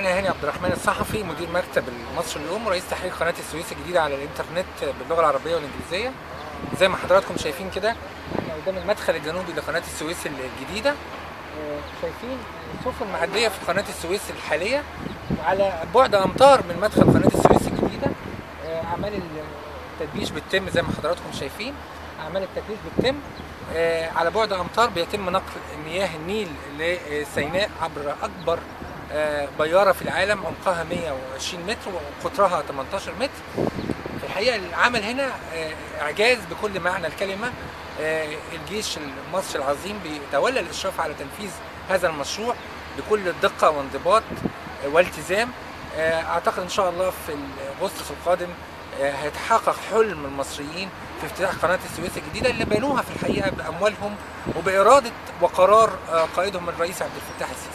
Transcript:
انا هاني عبد الرحمن الصحفي مدير مكتب المصري اليوم ورئيس تحرير قناه السويس الجديده على الانترنت باللغه العربيه والانجليزيه زي ما حضراتكم شايفين كده احنا قدام المدخل الجنوبي لقناه السويس الجديده آه، شايفين السفن معديه في قناه السويس الحاليه على بعد امتار من مدخل قناه السويس الجديده آه، اعمال التدبيش بتتم زي ما حضراتكم شايفين اعمال التدبيش بتتم آه، على بعد امتار بيتم نقل مياه النيل لسيناء عبر اكبر آه، بياره في العالم عمقها 120 متر وقطرها 18 متر في الحقيقه العمل هنا آه، اعجاز بكل معنى الكلمه آه، الجيش المصري العظيم بيتولى الاشراف على تنفيذ هذا المشروع بكل دقه وانضباط آه، والتزام آه، اعتقد ان شاء الله في اغسطس القادم آه، هيتحقق حلم المصريين في افتتاح قناه السويس الجديده اللي بنوها في الحقيقه باموالهم وباراده وقرار آه، قائدهم الرئيس عبد الفتاح السيسي